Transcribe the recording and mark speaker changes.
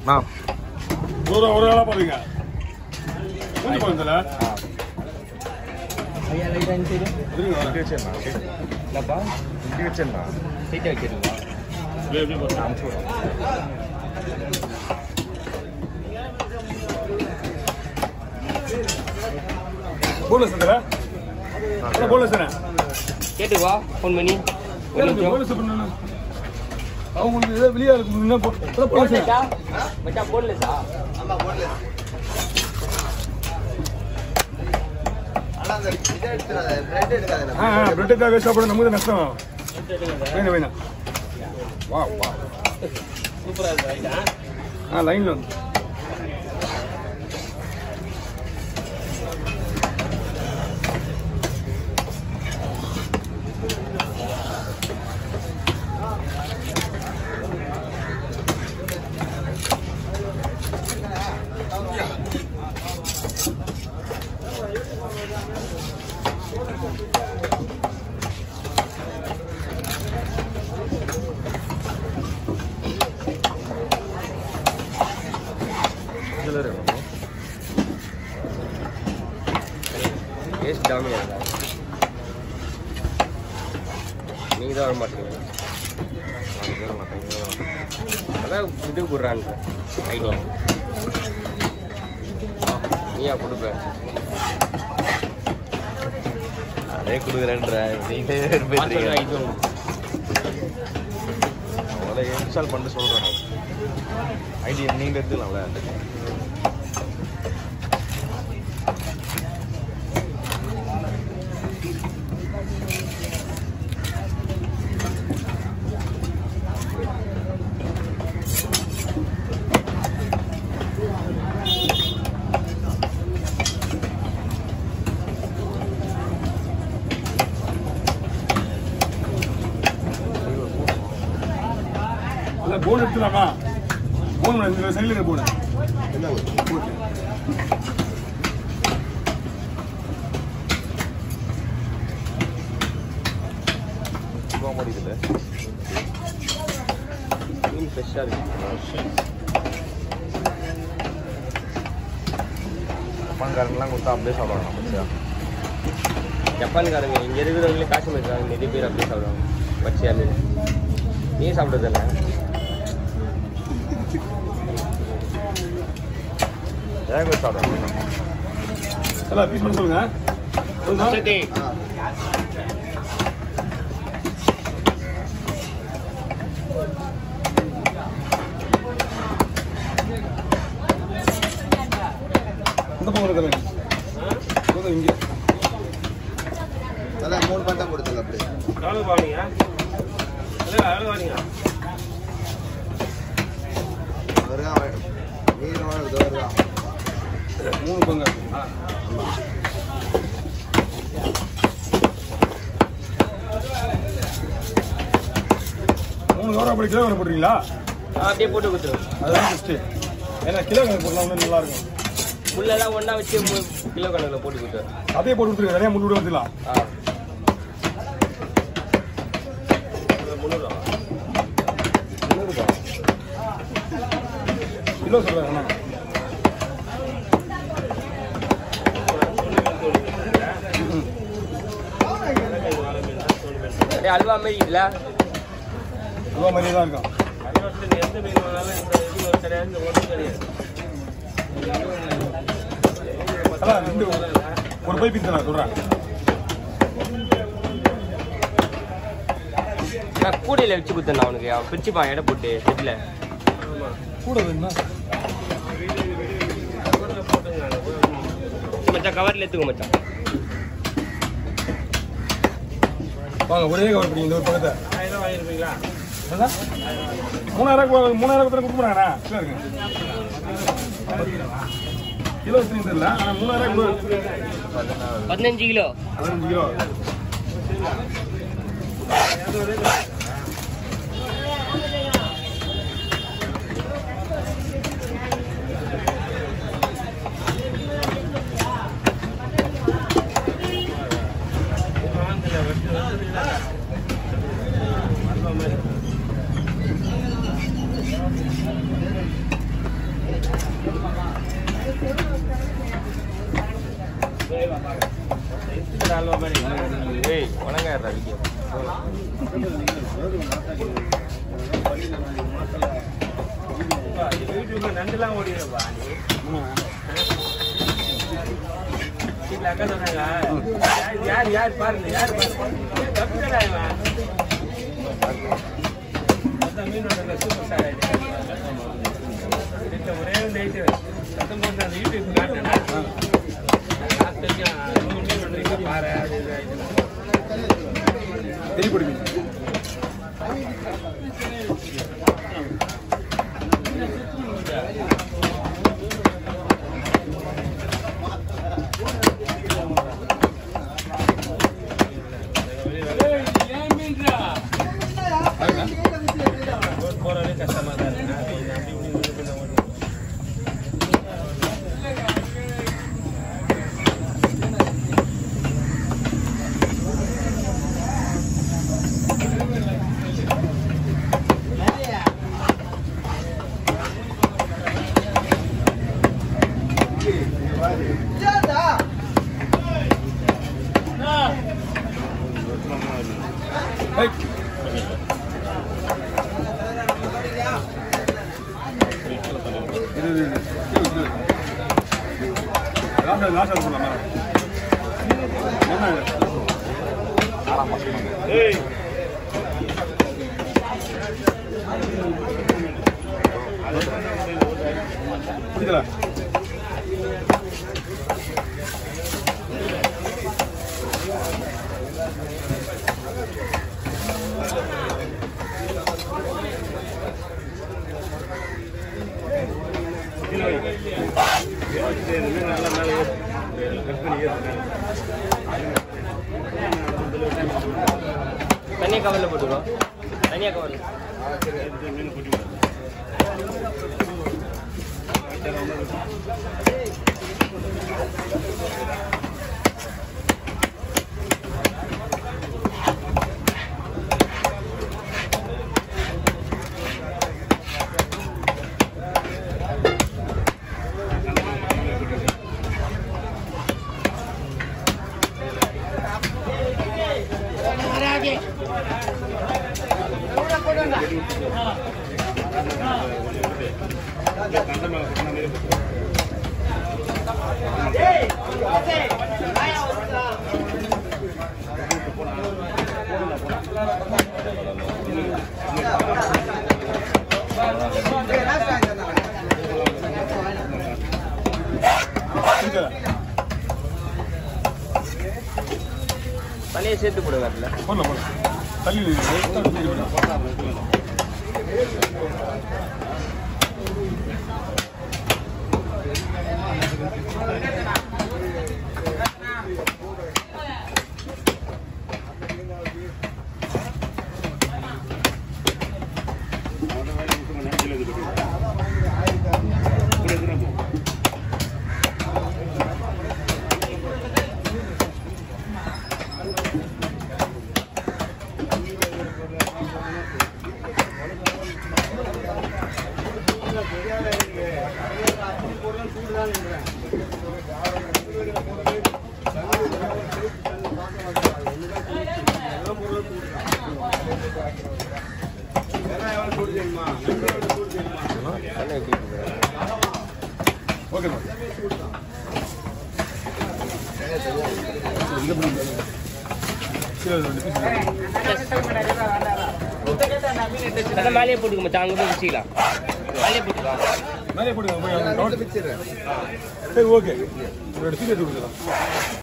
Speaker 1: நான்
Speaker 2: ஒரு ஒரு ஆளா பாருங்க கொஞ்சம் பாருங்கல
Speaker 3: ஐயா லைட் அஞ்சு சைடு
Speaker 1: இங்கே வச்சேண்ணா
Speaker 3: இல்லைப்பா
Speaker 1: இங்கே வச்சேண்ணா
Speaker 3: சீட்டை வச்சிருக்கா
Speaker 1: அனுப்பிச்சு விடுறேன்
Speaker 2: போன்லெஸ் இதுல போன்லெஸ் தானே
Speaker 3: கேட்டு வா ஃபோன் பண்ணி ஒரு நிமிஷம்.
Speaker 2: போன்லெஸ் பண்ணு அவங்களுக்கு ஏதோ வெளியா இருக்குன்னா போன்லெஸ்
Speaker 3: போன்லெஸ்ஸா? மச்சான் போன்லெஸ்ஸா?
Speaker 2: ஆ ஆ பிரெட் தான் சாப்பிட நமக்கு தான் நஷ்டம் வேணும் வேணும் வா வா ஆ லைன்ல வந்து
Speaker 1: இதில் இருக்கணும்
Speaker 3: டேஸ்ட் டாமியா இருக்கா? நீங்க தான் வர மாட்டீங்க அதான் இது கொடுறான்ற ஐடியா நீயா கொடுப்ப
Speaker 1: அதே கொடுக்குறேன்ற நீங்களே
Speaker 3: பாஸ்வேர்டு
Speaker 1: பேசுறீங்க
Speaker 3: ஐடி
Speaker 1: அவங்கள இன்ஸ்டால் பண்ணிட்டு சொல்கிறேன் ஐடி நீங்கள் எடுத்துக்கலாம்ல
Speaker 2: அதான் போன் எடுத்துலாமா போன் இந்த சைடில் இருக்க போன்
Speaker 1: போக முடியுதுல்ல
Speaker 3: மீன் ஃப்ரெஷ்ஷாக இருக்கு
Speaker 1: ஜப்பான்காரங்கெல்லாம் கொடுத்தா அப்படியே சாப்பிடுவாங்க பச்சையா
Speaker 3: ஜப்பான்காரங்க இங்கே இருக்கிறவங்களே காஷ்மீர் இருக்காங்க நிறைய பேர் அப்படியே சாப்பிடுவாங்க பச்சையா மீன் நீ சாப்பிட்றதில்ல
Speaker 1: வேக வச்சு சாப்பிடுவாங்க
Speaker 2: எல்லாம் பீஸ் பண்ணி சொல்லுங்க சொல்லுங்க
Speaker 3: சரி
Speaker 2: இந்த பக்கம் இருக்கிறேன் இங்கே
Speaker 4: அதான் மூணு பண்ண கொடுத்தல அப்படி
Speaker 3: எவ்வளோ வாங்கிங்க எவ்வளோ வாங்கிங்க
Speaker 4: வருகா மீன் வருது வருகா
Speaker 2: மூணு பங்கு மூணு கவரா அப்படி கிலோ கணக்கு போடுறீங்களா
Speaker 3: அப்படியே போட்டு கொடுத்துரு
Speaker 2: அதுதான் பெஸ்ட்டு ஏன்னா கிலோ கணக்கு போடலாம் இன்னும் நல்லா இருக்கும்
Speaker 3: முள்ளெல்லாம் ஒன்றா வச்சு மு- கிலோ கணக்கில் போட்டு கொடுத்துரு
Speaker 2: அதே போட்டு கொடுத்துருங்க நிறைய முள்ளு விட வந்துடலாம்
Speaker 3: ஆ முந்நூறுவா முந்நூறுபா
Speaker 2: கிலோ சொல்கிறேன் அண்ணா
Speaker 3: அப்படியே அல்வா மாதிரி இல்லை
Speaker 2: இவ்வளோ மாதிரியே தான் இருக்கும்
Speaker 3: எந்த மீன் வாங்கினாலும் இந்த இது ஒரு கிடையாது இந்த ஒன்றும் கிடையாது
Speaker 2: அதான் ரெண்டு ஒரு பைப் பீஸ் நான் சொல்கிறேன்
Speaker 3: நான் கூடையில் வச்சு கொடுத்தேன் அவனுக்கு அவன் பிரிச்சுப்பான் எடை போட்டு செட்டில்
Speaker 2: கூட வேணுமா
Speaker 3: மச்சான் கவரில் எடுத்துக்கோ மச்சான்
Speaker 2: வாங்க ஒரே கவர் பிடிங்க இந்த ஒரு பக்கத்தை
Speaker 3: ஆயிரம் வாங்கிருப்பீங்களா
Speaker 2: என்னடா? மூணாயிரம் ரூபாய் மூணாயிரம் ரூபாய் கொடுக்க போறாங்கண்ணா கிலோ இருக்கு கிலோ எத்தனை தெரியல ஆனா மூணாயிரம் கிலோ
Speaker 3: பதினஞ்சு கிலோ
Speaker 2: பதினஞ்சு கிலோ
Speaker 3: அல்வா மாதிரி ஏய் உலகாயிரா விக்கி யூடியூப்ல நண்டுலாம் ஓடிடுப்பா வீட்டில் அக்கா சொன்னாங்க யார் யார் யார் பாருங்க யார் பாருங்க தப்பிக்கடா இவன் அதான் மீனோட சூப்பர் ஸ்டார் ஆயிடுச்சு வீட்டில் ஒரே ஒரு ஐட்டு சத்தம் போட்டு அந்த யூடியூப் காட்டினேன் லாஸ்ட் வரைக்கும் நூறு மீன் ஒன்று இங்கே பாரு அது இது ஆயிடுச்சு
Speaker 2: தெரிய பிடிக்கும்
Speaker 3: போறதே கஷ்டமா தான் இருக்கு அது அப்படி இப்படி இது பண்ண ஓடி
Speaker 2: ஏய். இது, இது, இது. இது, இது. லாஸ்ட் லாஸ்ட் சொல்லலாமா என்ன இது?
Speaker 3: ஏய்
Speaker 2: பிடிக்கல
Speaker 3: தனியாக கவரில் போட்டுக்கோ தனியாக கவரில்
Speaker 2: பிடிக்கல
Speaker 3: தனியாக சேர்த்து போடு காட்டில்
Speaker 2: போடலாம் போடலாம் தள்ளி நில்லு.
Speaker 3: தனியாக எப்படி
Speaker 2: ஓகே மேம் இந்த பிடி. கீழே ரெண்டு piece இருக்கு.
Speaker 3: அதான் மேலேயே போட்டுக்க மச்சான் அங்கே போய் வச்சுக்கலாம் மேலேயே போட்டுக்கோ
Speaker 2: மேலே போடுங்க போய் அவங்க
Speaker 4: ரெண்டு
Speaker 2: கவுண்ட்
Speaker 4: பிச்சிடுறேன்
Speaker 2: சரி ஓகே ஒரு எடுத்து கொடுக்கலாம்